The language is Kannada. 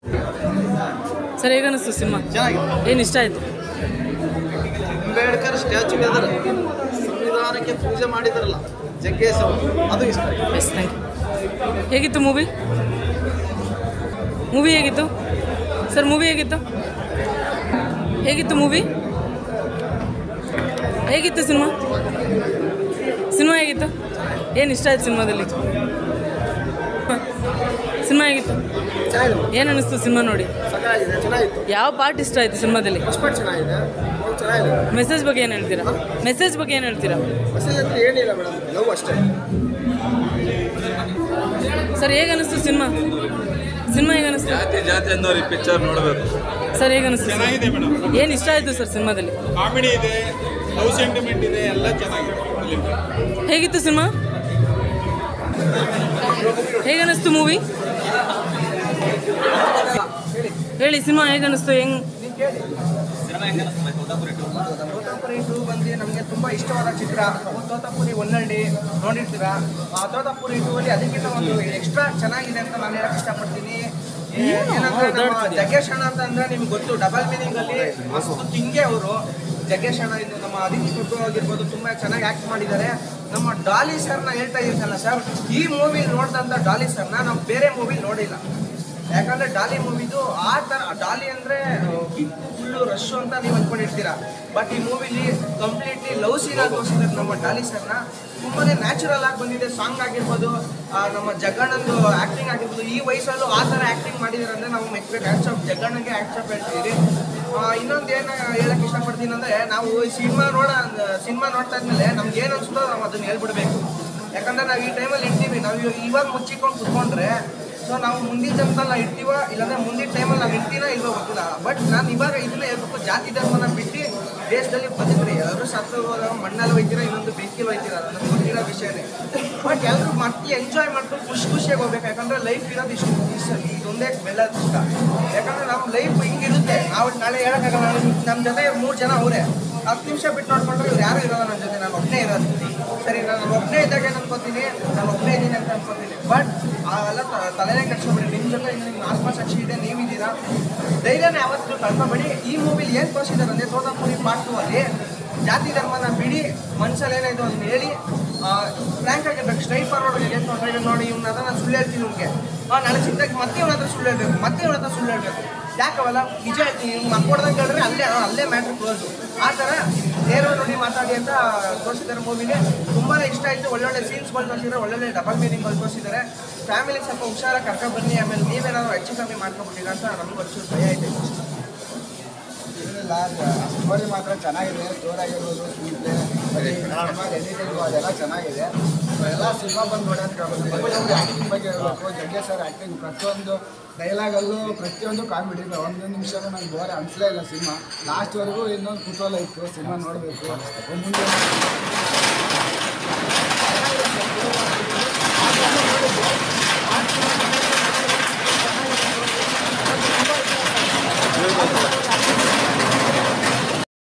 ಸರ್ ಹೇಗನ್ನಿಸ್ತು ಸಿನಿಮಾ ಚೆನ್ನಾಗಿದೆ ಏನು ಇಷ್ಟ ಆಯಿತು ಅಂಬೇಡ್ಕರ್ ಸ್ಟ್ಯಾಚು ಎದುರು ಸಂವಿಧಾನಕ್ಕೆ ಪೂಜೆ ಮಾಡಿದಾರಲ್ಲ ಜಗ್ಗೇಶ್ ಅವರು ಅದು ಇಷ್ಟ ಆಯ್ತು ಎಸ್ ಥ್ಯಾಂಕ್ ಯು ಹೇಗಿತ್ತು ಮೂವಿ ಮೂವಿ ಹೇಗಿತ್ತು ಸರ್ ಮೂವಿ ಹೇಗಿತ್ತು ಹೇಗಿತ್ತು ಮೂವಿ ಹೇಗಿತ್ತು ಸಿನಿಮಾ ಸಿನಿಮಾ ಹೇಗಿತ್ತು ಏನು ಇಷ್ಟ ಆಯ್ತು ಸಿನಿಮಾದಲ್ಲಿ ಸಿನಿಮಾ ಹೇಗಿತ್ತು ಏನು ಅನ್ನಿಸ್ತು ಸಿನಿಮಾ ನೋಡಿ ಚೆನ್ನಾಗಿದೆ ಚೆನ್ನಾಗಿತ್ತು ಯಾವ ಪಾರ್ಟ್ ಇಷ್ಟ ಆಯಿತು ಸಿನಿಮಾದಲ್ಲಿ ಫಸ್ಟ್ ಚೆನ್ನಾಗಿದೆ ಅವ್ರು ಚೆನ್ನಾಗಿದೆ ಮೆಸೇಜ್ ಬಗ್ಗೆ ಏನು ಹೇಳ್ತೀರಾ ಮೆಸೇಜ್ ಬಗ್ಗೆ ಏನು ಹೇಳ್ತೀರಾ ಮೆಸೇಜ್ ಅಂತ ಏನಿಲ್ಲ ಮೇಡಮ್ ಲವ್ ಅಷ್ಟೇ ಸರ್ ಹೇಗೆ ಅನ್ನಿಸ್ತು ಸಿನಿಮಾ ಸಿನಿಮಾ ಹೇಗೆ ಅನ್ನಿಸ್ತು ಜಾತಿ ಜಾತಿ ಅನ್ನೋರು ಈ ಪಿಕ್ಚರ್ ನೋಡಬೇಕು ಸರ್ ಹೇಗೆ ಅನ್ನಿಸ್ತು ಚೆನ್ನಾಗಿದೆ ಮೇಡಮ್ ಏನು ಇಷ್ಟ ಆಯಿತು ಸರ್ ಸಿನಿಮಾದಲ್ಲಿ ಕಾಮಿಡಿ ಇದೆ ಲವ್ ಸೆಂಟಿಮೆಂಟ್ ಇದೆ ಎಲ್ಲ ಚೆನ್ನಾಗಿದೆ ಫಿಲಿಮ್ ಹೇಗಿತ್ತು ಸಿನಿಮಾ ಹೇಗೆ ಅನ್ನಿಸ್ತು ಮೂವಿ ಹೇಳಿ ಸಿನಿಮಾ ಹೇಗೆ ಅನ್ನಿಸ್ತು ಹೆಂಗ್ ತೋತಾಪುರಿ ಟೂ ಬಂದು ನಮಗೆ ತುಂಬ ಇಷ್ಟವಾದ ಚಿತ್ರ ತೋತಾಪುರಿ ಒನ್ನಳ್ಳಿ ನೋಡಿರ್ತೀರಾ ಆ ತೋತಾಪುರಿ ಟೂ ಅಲ್ಲಿ ಅದಕ್ಕಿಂತ ಒಂದು ಎಕ್ಸ್ಟ್ರಾ ಚೆನ್ನಾಗಿದೆ ಅಂತ ನಾನು ಹೇಳಕ್ ಇಷ್ಟಪಡ್ತೀನಿ ಏ- ಏನಂದ್ರೆ ನಮ್ಮ ಜಗ್ಗೇಶ್ ಅಣ್ಣ ಅಂತ ಅಂದ್ರೆ ನಿಮ್ಗೆ ಗೊತ್ತು ಡಬಲ್ ಮೀನಿಂಗ್ ಅಲ್ಲಿ ಮಸ್ತ್ ತಿಂಗೆ ಅವರು ಜಗ್ಗೇಶ್ ಅಣ್ಣ ಇದು ನಮ್ಮ ಅದಿತಿ ಪ್ರಭು ಆಗಿರ್ಬೋದು ತುಂಬ ಚೆನ್ನಾಗಿ ಆ್ಯಕ್ಟ್ ಮಾಡಿದ್ದಾರೆ ನಮ್ಮ ಡಾಲಿ ಸರ್ನ ಹೇಳ್ತಾ ಇದ್ದೀನಲ್ಲ ಸರ್ ಈ ಮೂವಿ ನೋಡಿದಂಥ ಡಾಲಿ ಸರ್ನ ನಾವು ಬೇರೆ ಮೂವಿ ನೋಡಿಲ್ಲ ಯಾಕಂದ್ರೆ ಡಾಲಿ ಮೂವಿದು ಆ ಥರ ಡಾಲಿ ಅಂದರೆ ಫುಲ್ಲು ರಶ್ಶು ಅಂತ ನೀವು ಅಂದ್ಕೊಂಡಿರ್ತೀರಾ ಬಟ್ ಈ ಮೂವಿಲಿ ಕಂಪ್ಲೀಟ್ಲಿ ಲವ್ ಸೀನ್ ಆಗಿ ತೋರಿಸಿದ್ದಾರೆ ನಮ್ಮ ಡಾಲಿ ಸರ್ನ ತುಂಬಾ ನ್ಯಾಚುರಲ್ ಆಗಿ ಬಂದಿದೆ ಸಾಂಗ್ ಆಗಿರ್ಬೋದು ಆ, ನಮ್ಮ ಜಗ್ಗಣ್ಣಂದು ಆ್ಯಕ್ಟಿಂಗ್ ಆಗಿರ್ಬೋದು ಈ ವಯಸ್ಸಲ್ಲೂ ಆ ಥರ ಆ್ಯಕ್ಟಿಂಗ್ ಮಾಡಿದ್ದಾರೆ ಅಂದರೆ ನಾವು ಮೆಚ್ಚಬೇಕು ಆ್ಯಕ್ಚಪ್ ಜಗ್ಗಣ್ಣಗೆ ಆ್ಯಕ್ಚಪ್ ಹೇಳ್ತೀವಿ ಇನ್ನೊಂದು ಏನು ಹೇಳಕ್ಕೆ ಇಷ್ಟಪಡ್ತೀನಿ ಅಂದರೆ ನಾವು ಈ ಸಿನಿಮಾ ನೋಡ ಸಿನಿಮಾ ನೋಡ್ತಾ ಇದ್ಮೇಲೆ ನಮ್ಗೆ ಏನು ಅನಿಸ್ತೋ ನಾವು ಅದನ್ನು ಹೇಳ್ಬಿಡ್ಬೇಕು ಯಾಕಂದ್ರೆ ನಾವು ಈ ಟೈಮಲ್ಲಿ ಇರ್ತೀವಿ ನಾವು ಇವಾಗ- ಇವಾಗ ಮುಚ್ಚಿಕೊಂಡು ಕುತ್ಕೊಂಡ್ರೆ ಸೊ ನಾವು ಮುಂದಿನ ಜನ್ಮದಲ್ಲಿ ನಾವು ಇರ್ತೀವ ಇಲ್ಲಾಂದ್ರೆ ಮುಂದಿನ ಟೈಮಲ್ಲಿ ನಾವು ಇರ್ತೀನೋ ಇಲ್ವೋ ಗೊತ್ತಿಲ್ಲ ಬಟ್ ನಾನು ಇವಾಗ ಇದನ್ನ ಹೇಳ್ಬೇಕು ಜಾತಿ ಧರ್ಮನ ಬಿಟ್ಟು ದೇಶದಲ್ಲಿ ಬದುಕ್ರಿ ಎಲ್ಲರೂ ಸತ್ತು ಹೋದಾಗ ಮಣ್ಣಲ್ಲಿ ಹೋಯ್ತೀರಾ ಇನ್ನೊಂದು ಬೆಂಕಿಲಿ ಹೋಯ್ತೀರಾ ಅದು ನಮ್ಗೆ ಗೊತ್ತಿರೋ ವಿಷಯನೇ ಬಟ್ ಎಲ್ಲರೂ ಮತ್ತೆ ಎಂಜಾಯ್ ಮಾಡ್ಕೊಂಡು ಖುಷಿ ಖುಷಿಯಾಗಿ ಹೋಗ್ಬೇಕು ಯಾಕಂದ್ರೆ ಲೈಫ್ ಇರೋದು ಇಷ್ಟು ಇಷ್ಟು ಇದೊಂದೇ ಬೆಳ್ಳದ ಇಷ್ಟ ಯಾಕಂದ್ರೆ ನಮ್ಮ ಲೈಫ್ ಹಿಂಗಿರುತ್ತೆ ನಾವು ನಾಳೆ ಹೇಳೋಕ್ಕಾಗಲ್ಲ ನಮ್ಮ ಜೊತೆ ಮೂರು ಜನ ಅವರೇ ಹತ್ತು ನಿಮಿಷ ಬಿಟ್ಟು ನೋಡ್ಕೊಂಡ್ರೆ ಇವ್ರು ಯಾರು ಇರೋಲ್ಲ ನನ್ನ ಜೊತೆ ನಾನು ಒಬ್ಬನೇ ಇರೋದು ಸರಿ ನಾನು ಒಬ್ಬನೇ ಇದ್ದಾಗ ಏನು ಅನ್ಕೋತೀನಿ ನಾನು ಒಬ್ಬನೇ ಇದ್ದೀನಿ ಅಂತ ಅನ್ಕೋತೀನಿ ಬಟ್ ಅವೆಲ್ಲ ತ- ತಲೆನೇ ಕಟ್ಸ್ಕೊಬೇಡಿ ನಿಮ್ಮ ಜೊತೆ ಇನ್ನು ನಿಮ್ಮ ಆತ್ಮಸಾಕ್ಷಿ ಇದೆ ನೀವಿದ್ದೀರಾ ಧೈರ್ಯನೇ ಯಾವತ್ತೂ ಕಳ್ಕೊಬೇಡಿ ಈ ಮೂವಿಲಿ ಏನು ತೋರಿಸಿದ್ದಾರೆ ಅಂದರೆ ತೋತಾಪುರಿ ಪಾರ್ಟ್ ಟೂ ಅಲ್ಲಿ ಜಾತಿ ಧರ್ಮನ ಬಿಡಿ ಮನ್ಸಲ್ಲಿ ಏನಾಯ್ತು ಅದನ್ನ ಹೇಳಿ ಫ್ರ್ಯಾಂಕ್ ಆಗಿರ್ಬೇಕು ಸ್ಟ್ರೈಟ್ ಫಾರ್ವರ್ಡ್ ಏನು ತೊಂದರೆ ನೋಡಿ ಇವ್ನ ಹತ್ರ ನಾನು ಸುಳ್ಳು ಹೇಳ್ತೀನಿ ಇವ್ನಿಗೆ ನಾಳೆ ಸಿಕ್ಕಾಗ ಮತ್ತೆ ಇವನ ಹತ್ರ ಸುಳ್ಳು ಹೇಳ್ಬೇಕು ಮತ್ತೆ ಇವನ ಹತ್ರ ಸುಳ್ಳು ಹೇಳ್ಬೇಕು ಯಾಕವಲ್ಲ ನಿಜ ಹೇಳ್ತೀನಿ ಇವ್ನು ಮಕ್ಕೊಡ್ದಂಗೆ ಹೇಳಿದ್ರೆ ಅಲ್ಲೇ ಅಲ್ಲೇ ಮ್ಯಾಟ್ರ್ ಕ್ಲೋಸು ಆ ಥರ ನೇರ ನೋಡಿ ಮಾತಾಡಿ ಅಂತ ತೋರಿಸಿದ್ದಾರೆ ಮೂವಿಗೆ ತುಂಬಾ ಇಷ್ಟ ಆಯಿತು ಒಳ್ಳೊಳ್ಳೆ ಸೀನ್ಸ್ಗಳು ತೋರಿಸಿದ್ದಾರೆ ಒಳ್ಳೊಳ್ಳೆ ಡಬಲ್ ಮೀನಿಂಗ್ಗಳು ತೋರಿಸಿದ್ದಾರೆ ಫ್ಯಾಮಿಲಿ ಸ್ವಲ್ಪ ಹುಷಾರಾಗಿ ಕರ್ಕೊಂಡು ಬನ್ನಿ ಆಮೇಲೆ ನೀವೇನಾದ್ರು ಹೆಚ್ಚು ಕಮ್ಮಿ ಮಾಡ್ಕೊಂಡ್ಬಿಟ್ಟಿರ ಅಂತ ನಮ್ಗೆ ಒಂಚೂರು ಭಯ ಐತೆ ಏನಿಲ್ಲ ಸ್ಟೋರಿ ಮಾತ್ರ ಚೆನ್ನಾಗಿದೆ ಜೋರಾಗಿರ್ಬೋದು ಸ್ಕ್ರೀನ್ ಎಡಿಟಿಂಗು ಅದೆಲ್ಲ ಚೆನ್ನಾಗಿದೆ ಎಲ್ಲ ಸಿನಿಮಾ ಬಂದು ನೋಡೋದಕ್ಕಾಗುತ್ತೆ ಆ್ಯಕ್ಟಿಂಗ್ ಬಗ್ಗೆ ಹೇಳ್ಬೇಕು ಜಗ್ಗೇಶ್ ಸರ್ ಆ್ಯಕ್ಟಿಂಗ್ ಪ್ರತಿಯೊಂದು ಡೈಲಾಗಲ್ಲೂ ಪ್ರತಿಯೊಂದು ಕಾಮಿಡಿ ಒಂದು ನಿಮಿಷನೂ ನಂಗೆ ಬೋರ್ ಅನಿಸ್ಲೇ ಇಲ್ಲ ಸಿನಿಮಾ ಲಾಸ್ಟ್ವರೆಗೂ ಇನ್ನೊಂದು ಕುತೂಹಲ ಇತ್ತು ಸಿನಿಮಾ ನೋಡಬೇಕು ಮುಂದೆ